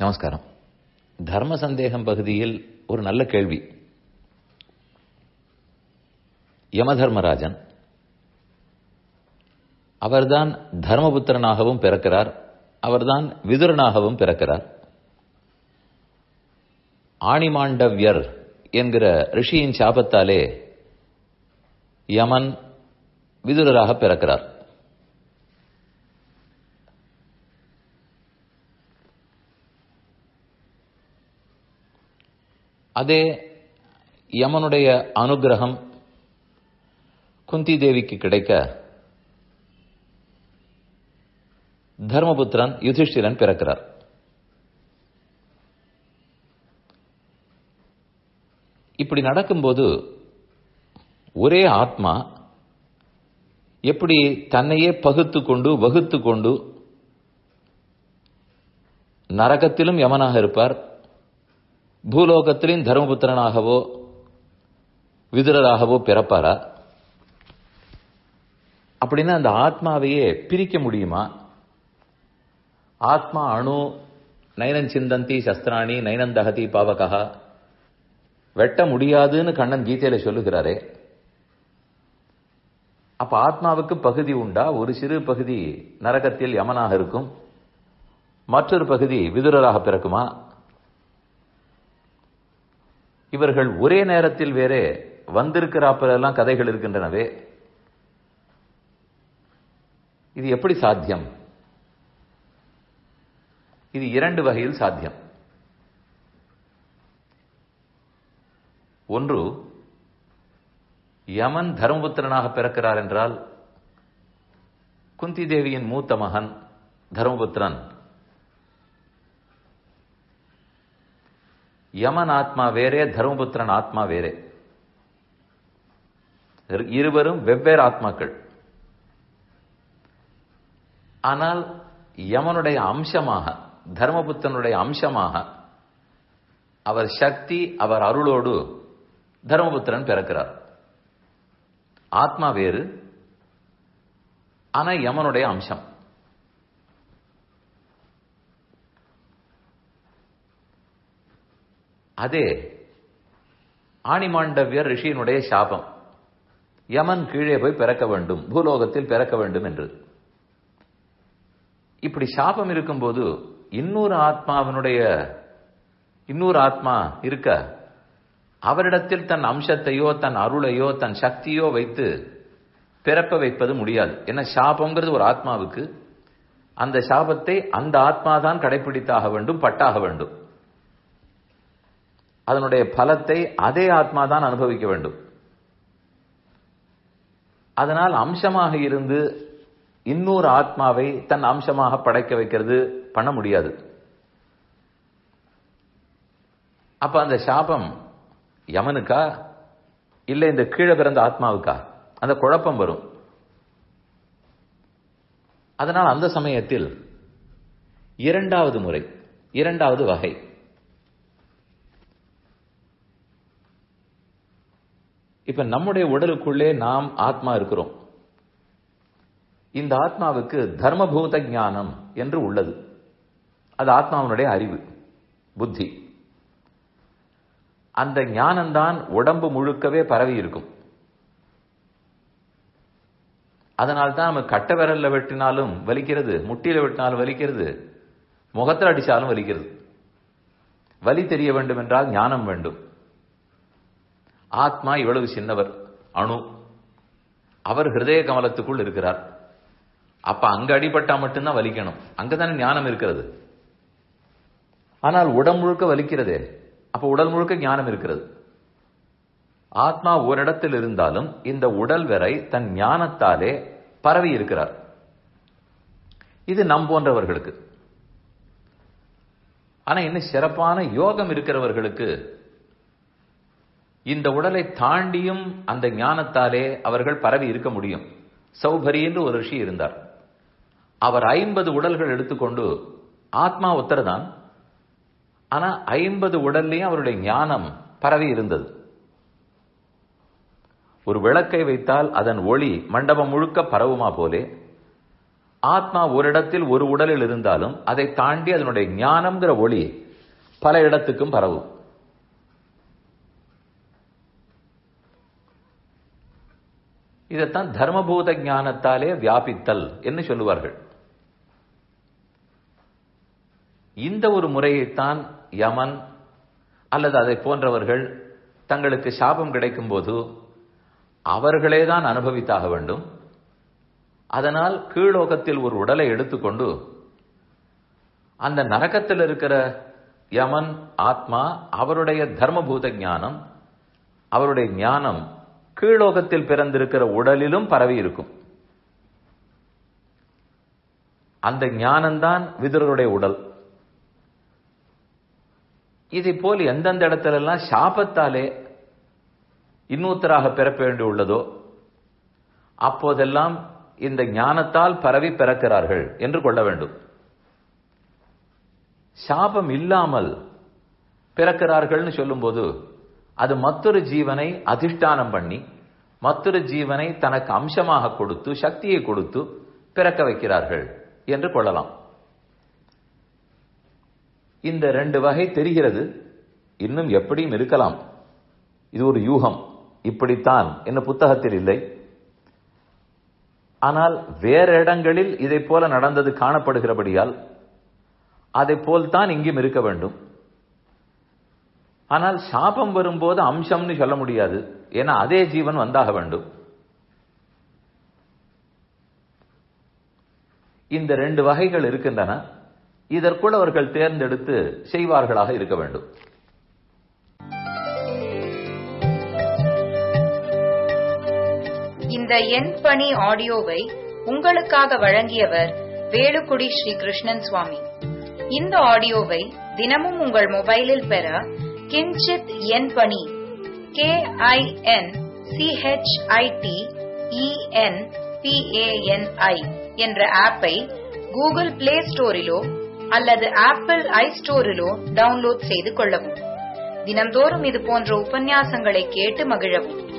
நமஸ்காரம் தர்ம சந்தேகம் பகுதியில் ஒரு நல்ல கேள்வி யமதர்மராஜன் அவர்தான் தர்மபுத்திரனாகவும் பிறக்கிறார் அவர்தான் விதுரனாகவும் பிறக்கிறார் ஆணிமாண்டவ்யர் என்கிற ரிஷியின் சாபத்தாலே யமன் விதுரராக பிறக்கிறார் அதே யமனுடைய அனுகிரகம் குந்தி தேவிக்கு கிடைக்க தர்மபுத்திரன் யுதிஷ்டிரன் பிறக்கிறார் இப்படி நடக்கும்போது ஒரே ஆத்மா எப்படி தன்னையே பகுத்து கொண்டு வகுத்து கொண்டு நரகத்திலும் யமனாக இருப்பார் பூலோகத்திலும் தர்மபுத்திரனாகவோ விதுரராகவோ பிறப்பாரா அப்படின்னா அந்த ஆத்மாவையே பிரிக்க முடியுமா ஆத்மா அணு நைனன் சிந்தந்தி சஸ்திராணி நைனன் தகதி பாவகா வெட்ட முடியாதுன்னு கண்ணன் கீதையில சொல்லுகிறாரே அப்ப ஆத்மாவுக்கு பகுதி உண்டா ஒரு சிறு பகுதி நரகத்தில் யமனாக இருக்கும் மற்றொரு பகுதி விதுரராக பிறக்குமா இவர்கள் ஒரே நேரத்தில் வேறே வந்திருக்கிறாப்பெல்லாம் கதைகள் இருக்கின்றனவே இது எப்படி சாத்தியம் இது இரண்டு வகையில் சாத்தியம் ஒன்று யமன் தர்மபுத்திரனாக பிறக்கிறார் என்றால் குந்தி தேவியின் மூத்த மகன் தர்மபுத்திரன் யமன் ஆத்மா வேறே தர்மபுத்திரன் ஆத்மா வேறே இருவரும் வெவ்வேறு ஆத்மாக்கள் ஆனால் யமனுடைய அம்சமாக தர்மபுத்தனுடைய அம்சமாக அவர் சக்தி அவர் அருளோடு தர்மபுத்திரன் பிறக்கிறார் ஆத்மா வேறு ஆனா யமனுடைய அம்சம் அதே ஆணிமாண்டவியர் ரிஷியினுடைய சாபம் யமன் கீழே போய் பிறக்க வேண்டும் பூலோகத்தில் பிறக்க வேண்டும் என்று இப்படி சாபம் இருக்கும்போது இன்னொரு ஆத்மாவினுடைய இன்னொரு ஆத்மா இருக்க அவரிடத்தில் தன் அம்சத்தையோ தன் அருளையோ தன் சக்தியோ வைத்து பிறப்ப வைப்பது முடியாது ஏன்னா சாபங்கிறது ஒரு ஆத்மாவுக்கு அந்த சாபத்தை அந்த ஆத்மா தான் கடைபிடித்தாக வேண்டும் பட்டாக வேண்டும் அதனுடைய பலத்தை அதே ஆத்மா தான் அனுபவிக்க வேண்டும் அதனால் அம்சமாக இருந்து இன்னொரு ஆத்மாவை தன் அம்சமாக படைக்க வைக்கிறது பண்ண முடியாது அப்ப அந்த சாபம் யமனுக்கா இல்ல இந்த கீழே பிறந்த ஆத்மாவுக்கா அந்த குழப்பம் வரும் அதனால் அந்த சமயத்தில் இரண்டாவது முறை இரண்டாவது வகை இப்ப நம்முடைய உடலுக்குள்ளே நாம் ஆத்மா இருக்கிறோம் இந்த ஆத்மாவுக்கு தர்மபூத ஞானம் என்று உள்ளது அது ஆத்மாவினுடைய அறிவு புத்தி அந்த ஞானம்தான் உடம்பு முழுக்கவே பரவி இருக்கும் அதனால்தான் நம்ம கட்ட விரல்ல வெட்டினாலும் வலிக்கிறது முட்டியில வெட்டினாலும் வலிக்கிறது முகத்தில் அடிச்சாலும் வலிக்கிறது வலி தெரிய வேண்டும் என்றால் ஞானம் வேண்டும் ஆத்மா இவ்வளவு சின்னவர் அணு அவர் ஹிருதய கமலத்துக்குள் இருக்கிறார் அப்ப அங்க அடிபட்டா மட்டும்தான் வலிக்கணும் அங்கதானே ஞானம் இருக்கிறது ஆனால் உடல் முழுக்க வலிக்கிறதே அப்ப உடல் முழுக்க ஞானம் இருக்கிறது ஆத்மா ஓரிடத்தில் இருந்தாலும் இந்த உடல் வரை தன் ஞானத்தாலே பரவி இருக்கிறார் இது நம் போன்றவர்களுக்கு ஆனா இன்னும் சிறப்பான யோகம் இருக்கிறவர்களுக்கு இந்த உடலை தாண்டியும் அந்த ஞானத்தாலே அவர்கள் பரவி இருக்க முடியும் சௌபரி என்று ஒரு ரிஷி இருந்தார் அவர் ஐம்பது உடல்கள் எடுத்துக்கொண்டு ஆத்மா ஒத்தர்தான் ஆனா ஐம்பது உடல்லையும் அவருடைய ஞானம் பரவி இருந்தது ஒரு விளக்கை வைத்தால் அதன் ஒளி மண்டபம் முழுக்க பரவுமா போலே ஆத்மா ஒரு இடத்தில் ஒரு உடலில் இருந்தாலும் அதை தாண்டி அதனுடைய ஞானம்ங்கிற ஒளி பல இடத்துக்கும் பரவும் இதைத்தான் தர்மபூத ஞானத்தாலே வியாபித்தல் என்று சொல்லுவார்கள் இந்த ஒரு முறையைத்தான் யமன் அல்லது அதை போன்றவர்கள் தங்களுக்கு சாபம் கிடைக்கும் போது அவர்களே தான் அனுபவித்தாக வேண்டும் அதனால் கீழோகத்தில் ஒரு உடலை எடுத்துக்கொண்டு அந்த நரகத்தில் இருக்கிற யமன் ஆத்மா அவருடைய தர்மபூத ஞானம் அவருடைய ஞானம் கீழோகத்தில் பிறந்திருக்கிற உடலிலும் பரவி இருக்கும் அந்த ஞானம்தான் விதுரருடைய உடல் இதை போல் எந்தெந்த இடத்திலெல்லாம் சாபத்தாலே இன்னூத்தராக பிறப்ப வேண்டியுள்ளதோ அப்போதெல்லாம் இந்த ஞானத்தால் பரவி பிறக்கிறார்கள் என்று கொள்ள வேண்டும் சாபம் இல்லாமல் பிறக்கிறார்கள்னு சொல்லும்போது அது மற்றொரு ஜீவனை அதிஷ்டானம் பண்ணி மற்றொரு ஜீவனை தனக்கு அம்சமாக கொடுத்து சக்தியை கொடுத்து பிறக்க வைக்கிறார்கள் என்று கொள்ளலாம் இந்த ரெண்டு வகை தெரிகிறது இன்னும் எப்படியும் இருக்கலாம் இது ஒரு யூகம் இப்படித்தான் என்ன புத்தகத்தில் இல்லை ஆனால் வேற இடங்களில் இதை போல நடந்தது காணப்படுகிறபடியால் அதை போல்தான் இங்கும் இருக்க வேண்டும் ஆனால் சாபம் வரும்போது அம்சம்னு சொல்ல முடியாது ஏன்னா அதே ஜீவன் வந்தாக வேண்டும் இந்த ரெண்டு வகைகள் இருக்கின்றன இதற்குள் அவர்கள் தேர்ந்தெடுத்து செய்வார்களாக இருக்க வேண்டும் இந்த எண் பணி ஆடியோவை உங்களுக்காக வழங்கியவர் வேலுக்குடி ஸ்ரீ கிருஷ்ணன் சுவாமி இந்த ஆடியோவை தினமும் உங்கள் மொபைலில் பெற கிஞ்சித் எண் பணி கே ஐ என் சிஹெச்ஐடி இஎன் பிஏஎன்ஐ என்ற ஆப்பை கூகுள் பிளே ஸ்டோரிலோ அல்லது ஆப்பிள் ஐ ஸ்டோரிலோ டவுன்லோட் செய்து கொள்ளவும் தினம்தோறும் இது போன்ற உபன்யாசங்களை கேட்டு மகிழவும்